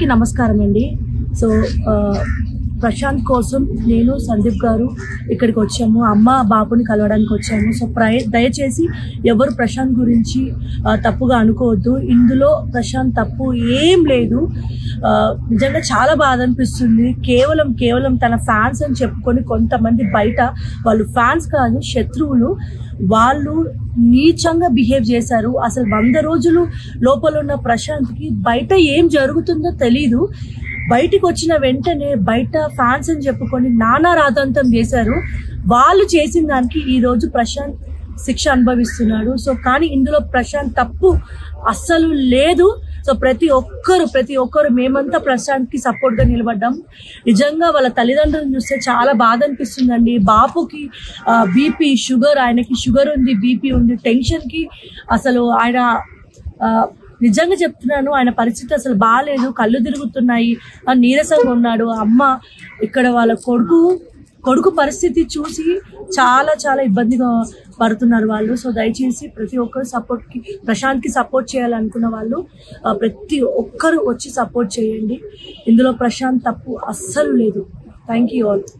అందరికీ నమస్కారం అండి సో ఆ, ప్రశాంత్ కోసం నేను సందీప్ గారు ఇక్కడికి వచ్చాము అమ్మ బాబుని కలవడానికి వచ్చాము సో ప్రయ దయచేసి ఎవరు ప్రశాంత్ గురించి ఆ, తప్పుగా అనుకోవద్దు ఇందులో ప్రశాంత్ తప్పు ఏం లేదు ఆ, నిజంగా చాలా బాధ అనిపిస్తుంది కేవలం కేవలం తన ఫ్యాన్స్ అని చెప్పుకొని కొంతమంది బయట వాళ్ళు ఫ్యాన్స్ కాదు శత్రువులు వాళ్ళు నీచంగా బిహేవ్ చేశారు అసలు వంద రోజులు లోపల ఉన్న ప్రశాంత్కి బయట ఏం జరుగుతుందో తెలీదు బయటికి వచ్చిన వెంటనే బయట ఫ్యాన్స్ అని చెప్పుకొని నానా రాదంతం చేశారు వాళ్ళు చేసిన దానికి ఈ రోజు ప్రశాంత్ శిక్ష అనుభవిస్తున్నాడు సో కానీ ఇందులో ప్రశాంత్ తప్పు అస్సలు లేదు సో ప్రతి ఒక్కరు ప్రతి ఒక్కరు మేమంతా ప్రశాంత్ కి సపోర్ట్ గా నిలబడ్డాం నిజంగా వాళ్ళ తల్లిదండ్రులను చూస్తే చాలా బాధ అనిపిస్తుందండి బాపుకి బీపీ షుగర్ ఆయనకి షుగర్ ఉంది బీపీ ఉంది టెన్షన్ కి అసలు ఆయన ఆ, నిజంగా చెప్తున్నాను ఆయన పరిస్థితి అసలు బాగాలేదు కళ్ళు తిరుగుతున్నాయి ఆ, నీరసంగా ఉన్నాడు అమ్మ ఇక్కడ వాళ్ళ కొడుకు కొడుకు పరిస్థితి చూసి చాలా చాలా ఇబ్బందిగా పడుతున్నారు వాళ్ళు సో దయచేసి ప్రతి ఒక్కరు సపోర్ట్ కి ప్రశాంత్ కి సపోర్ట్ చేయాలనుకున్న వాళ్ళు ఆ, ప్రతి ఒక్కరు వచ్చి సపోర్ట్ చేయండి ఇందులో ప్రశాంత్ తప్పు అస్సలు లేదు థ్యాంక్ యూ ఆల్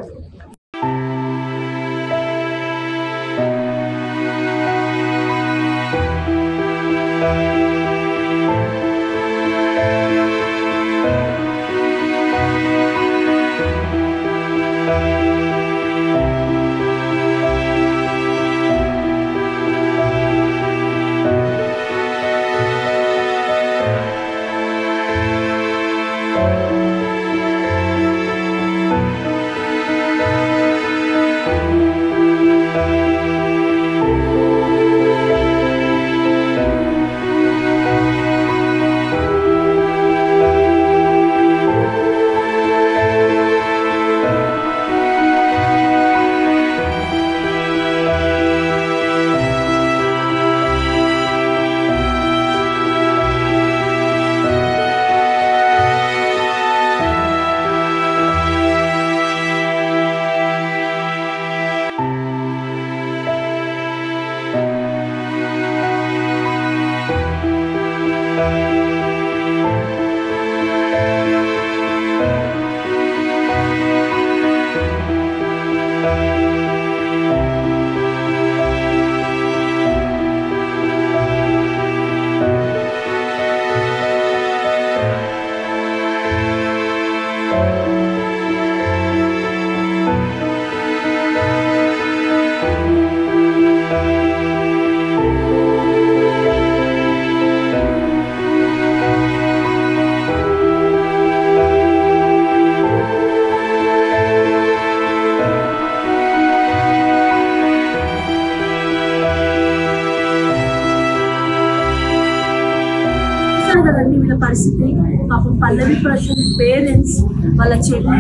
చూసారు కదండి వీళ్ళ పరిస్థితి పాపం పల్లవి ప్రశాంత్ పేరెంట్స్ వాళ్ళ చెల్లి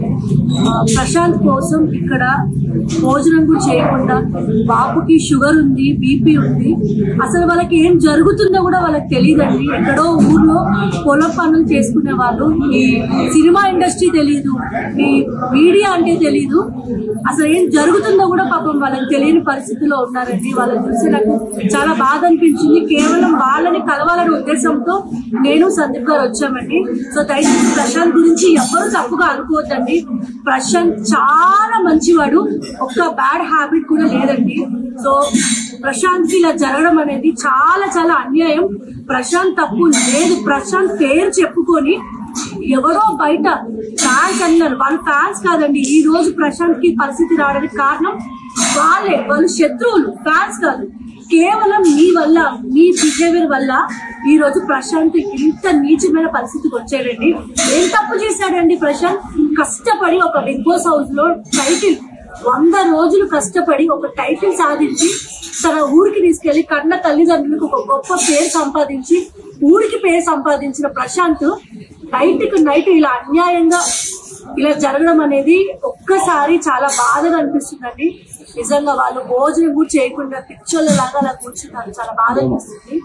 ఆ, ప్రశాంత్ కోసం ఇక్కడ భోజనం కూడా చేయకుండా బాబుకి షుగర్ ఉంది బీపీ ఉంది అసలు వాళ్ళకి ఏం జరుగుతుందో కూడా వాళ్ళకి తెలియదండి ఎక్కడో ఊర్లో పొలం పనులు చేసుకునే వాళ్ళు ఈ సినిమా ఇండస్ట్రీ తెలియదు ఈ మీడియా అంటే తెలియదు అసలు ఏం జరుగుతుందో కూడా పాపం వాళ్ళకి తెలియని పరిస్థితిలో ఉన్నారండి వాళ్ళని చూసి నాకు చాలా బాధ అనిపించింది కేవలం వాళ్ళని కలవాలనే ఉద్దేశంతో నేను సందీప్ గారు వచ్చామండి సో దయచేసి ప్రశాంత్ గురించి ఎవ్వరూ తప్పుగా అనుకోవద్దండి ప్రశాంత్ చాలా మంచివాడు ఒక్క బ్యాడ్ హ్యాబిట్ కూడా లేదండి సో ప్రశాంత్ కి ఇలా జరగడం అనేది చాలా చాలా అన్యాయం ప్రశాంత్ తప్పు లేదు ప్రశాంత్ పేరు చెప్పుకొని ఎవరో బయట ఫ్యాన్స్ అన్నారు వాళ్ళ ఫ్యాన్స్ కాదండి ఈ రోజు ప్రశాంత్ కి పరిస్థితి రావడానికి కారణం వాళ్ళే వాళ్ళు శత్రువులు ఫ్యాన్స్ కాదు కేవలం మీ వల్ల మీ బిహేవియర్ వల్ల ఈ రోజు ప్రశాంత్ ఇంత నీచమైన పరిస్థితికి వచ్చాడండి ఏం తప్పు చేశాడండి ప్రశాంత్ కష్టపడి ఒక బిగ్ బాస్ హౌస్ లో టైటిల్ వంద రోజులు కష్టపడి ఒక టైటిల్ సాధించి తన ఊరికి తీసుకెళ్లి కన్న తల్లిదండ్రులకు ఒక గొప్ప పేరు సంపాదించి ఊరికి పేరు సంపాదించిన ప్రశాంత్ నైట్ కు నైట్ ఇలా అన్యాయంగా ఇలా జరగడం అనేది ఒక్కసారి చాలా బాధగా అనిపిస్తుందండి నిజంగా వాళ్ళు భోజనం కూడా చేయకుండా పిచ్చోళ్ళ లాగా అలా కూర్చున్నారు చాలా బాధ అనిపిస్తుంది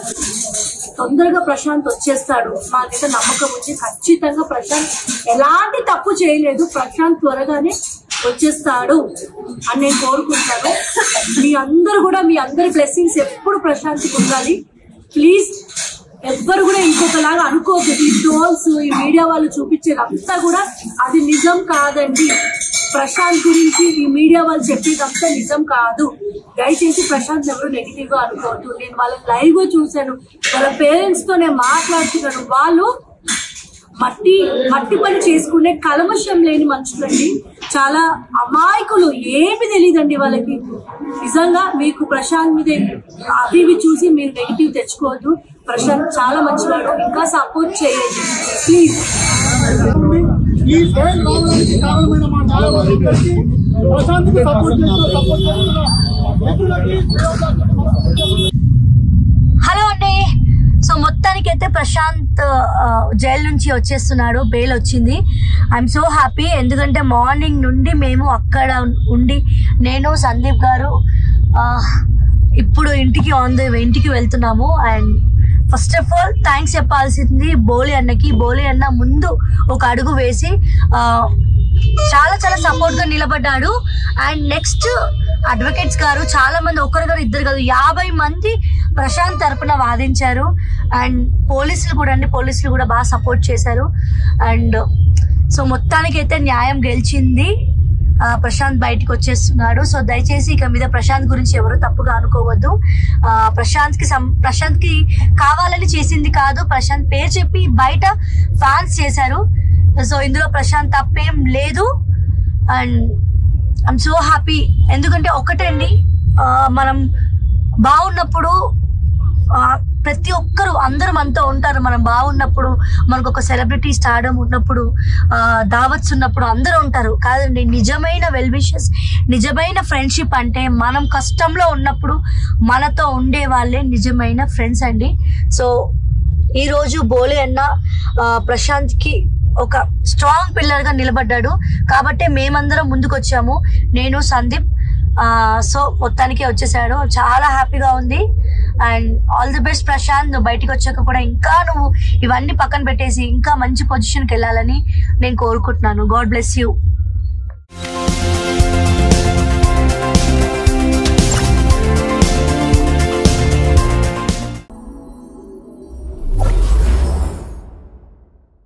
తొందరగా ప్రశాంత్ వచ్చేస్తాడు మాకైతే నమ్మకం ఉంది ఖచ్చితంగా ప్రశాంత్ ఎలాంటి తప్పు చేయలేదు ప్రశాంత్ త్వరగానే వచ్చేస్తాడు అని నేను కోరుకుంటాను మీ అందరు కూడా మీ అందరి బ్లెస్సింగ్స్ ఎప్పుడు ప్రశాంత్కి ఉండాలి ప్లీజ్ ఎవ్వరు కూడా ఇంకొకలాగా అనుకోవద్దు ఈ ట్రోల్స్ ఈ మీడియా వాళ్ళు చూపించేది అంతా కూడా అది నిజం కాదండి ప్రశాంత్ గురించి ఈ మీడియా వాళ్ళు చెప్పేదంతా నిజం కాదు దయచేసి ప్రశాంత్ ఎవరు నెగిటివ్ గా అనుకోవద్దు నేను వాళ్ళని లైవ్ గా చూశాను వాళ్ళ పేరెంట్స్ తో నేను మాట్లాడుతున్నాను వాళ్ళు మట్టి మట్టి పని చేసుకునే కలమషం లేని మనుషులండి చాలా అమాయకులు ఏమి తెలియదండి వాళ్ళకి నిజంగా మీకు ప్రశాంత్ మీద అవి ఇవి చూసి మీరు నెగిటివ్ తెచ్చుకోవద్దు ప్రశాంత్ చాలా మంచివాడు ఇంకా సపోర్ట్ చేయండి ప్లీజ్ ఈ ఫైల్ రావడానికి కారణమైన మా చాలా మంది కలిసి ప్రశాంత్కి సపోర్ట్ చేస్తూ సపోర్ట్ చేస్తున్న వ్యక్తులకి హలో అండి సో మొత్తానికి అయితే ప్రశాంత్ ఆ, జైలు నుంచి వచ్చేస్తున్నాడు బెయిల్ వచ్చింది ఐఎమ్ సో హ్యాపీ ఎందుకంటే మార్నింగ్ నుండి మేము అక్కడ ఉండి నేను సందీప్ గారు ఆ, ఇప్పుడు ఇంటికి ఆన్ ద ఇంటికి వెళ్తున్నాము and first of all thanks చెప్పాల్సింది బోలి అన్నకి బోలి అన్న ముందు ఒక అడుగు వేసి ఆ, చాలా చాలా సపోర్ట్ గా నిలబడ్డాడు అండ్ నెక్స్ట్ అడ్వకేట్స్ గారు చాలా మంది ఒకరు గారు ఇద్దరు కాదు యాభై మంది ప్రశాంత్ తరపున వాదించారు అండ్ పోలీసులు కూడా అండి పోలీసులు కూడా బాగా సపోర్ట్ చేశారు అండ్ సో మొత్తానికి అయితే న్యాయం గెలిచింది ఆ, ప్రశాంత్ బయటకు వచ్చేస్తున్నాడు సో దయచేసి ఇక మీద ప్రశాంత్ గురించి ఎవరు తప్పుగా అనుకోవద్దు ఆ, ప్రశాంత్ కి సం- ప్రశాంత్ కి కావాలని చేసింది కాదు ప్రశాంత్ పేరు చెప్పి బయట ఫ్యాన్స్ చేశారు సో ఇందులో ప్రశాంత్ తప్పేం లేదు అండ్ ఐఎమ్ సో హ్యాపీ ఎందుకంటే ఒకటండి ఆ, మనం బాగున్నప్పుడు ఆ, ప్రతి ఒక్కరు అందరూ మనతో ఉంటారు మనం బాగున్నప్పుడు మనకు ఒక సెలబ్రిటీ స్టార్డమ్ ఉన్నప్పుడు ఆ, దావత్స్ ఉన్నప్పుడు అందరూ ఉంటారు కాదండి నిజమైన వెల్ విషెస్ నిజమైన ఫ్రెండ్షిప్ అంటే మనం కష్టంలో ఉన్నప్పుడు మనతో ఉండే వాళ్ళే నిజమైన ఫ్రెండ్స్ అండి సో ఈ రోజు బోలే అన్న ఆ, ప్రశాంత్కి ఒక స్ట్రాంగ్ పిల్లర్ గా నిలబడ్డాడు కాబట్టి మేమందరం ముందుకు వచ్చాము నేను సందీప్ ఆ, సో మొత్తానికి వచ్చేసాడు చాలా హ్యాపీగా ఉంది and all the best Prashanth నువ్వు బయటికి వచ్చాక కూడా ఇంకా నువ్వు ఇవన్నీ పక్కన పెట్టేసి ఇంకా మంచి పొజిషన్కి వెళ్ళాలని నేను కోరుకుంటున్నాను గాడ్ బ్లెస్ యూ